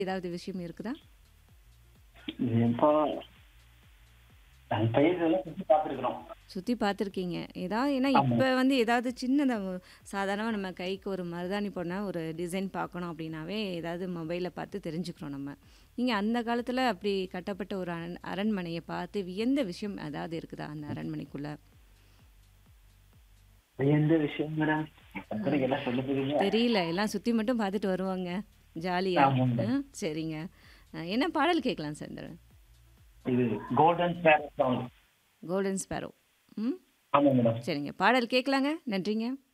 ஏதாவது விஷயம் இருக்குதா? இப்போ அந்த பயிர்களெல்லாம் சுத்தி பார்த்துருக்குறோம். சுத்தி பார்த்துருக்கீங்க. ஏதாவது ஏன்னா ஆமா. இப்ப வந்து ஏதாவது சின்னதா சாதாரணமா நம்ம கைக்கு ஒரு மருதாணி போடனா ஒரு டிசைன் பார்க்கணும் அப்படின்னாவே ஏதாவது மொபைல்ல பார்த்து தெரிஞ்சுக்கிறோம் நம்ம. நீங்க அந்த காலத்துல அப்படி கட்டப்பட்ட ஒரு அரண் அரண்மனைய பார்த்து வியந்த விஷயம் ஏதாவது இருக்குதா அந்த அரண்மனைக்குள்ள? எந்த விஷயம் மேடம்? கற்பனைக்கு எல்லாம் சொல்ல தெரியுங்க. தெரியல. எல்லாம் சுத்தி மட்டும் பார்த்துட்டு வருவாங்க. ஜாலியா. ஆமாங்க. அ சரிங்க. அ என்ன பாடல் கேட்கலாம் சந்திரன்? இது golden sparrow song. Golden sparrow. ம். ஆமா மேடம். சரிங்க. பாடல் கேட்கலாங்க. நன்றிங்க.